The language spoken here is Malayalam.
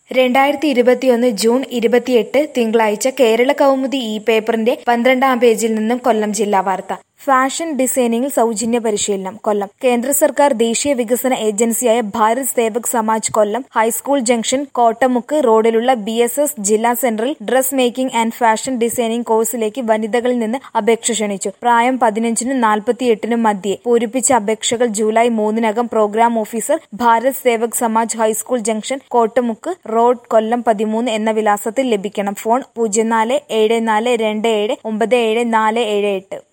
രണ്ടായിരത്തി ഇരുപത്തിയൊന്ന് ജൂൺ ഇരുപത്തിയെട്ട് തിങ്കളാഴ്ച കേരള കൗമുദി ഇ പേപ്പറിന്റെ പന്ത്രണ്ടാം പേജിൽ നിന്നും കൊല്ലം ജില്ലാ വാർത്ത ഫാഷൻ ഡിസൈനിംഗിൽ സൗജന്യ പരിശീലനം കൊല്ലം കേന്ദ്ര സർക്കാർ ദേശീയ വികസന ഏജൻസിയായ ഭാരത് സേവക് സമാജ് കൊല്ലം ഹൈസ്കൂൾ ജംഗ്ഷൻ കോട്ടമുക്ക് റോഡിലുള്ള ബി എസ് എസ് ജില്ലാ സെന്ററിൽ dress making and fashion designing കോഴ്സിലേക്ക് വനിതകളിൽ നിന്ന് അപേക്ഷ ക്ഷണിച്ചു പ്രായം പതിനഞ്ചിനും നാൽപ്പത്തിയെട്ടിനും മധ്യേ പൂരിപ്പിച്ച അപേക്ഷകൾ ജൂലൈ മൂന്നിനകം programme officer Bharat Sevak Samaj high school junction Kottamukku road Kollam പതിമൂന്ന് എന്ന വിലാസത്തിൽ ലഭിക്കണം ഫോൺ പൂജ്യം നാല് ഏഴ് നാല് രണ്ട് ഏഴ് ഒമ്പത് ഏഴ് നാല് ഏഴ് എട്ട്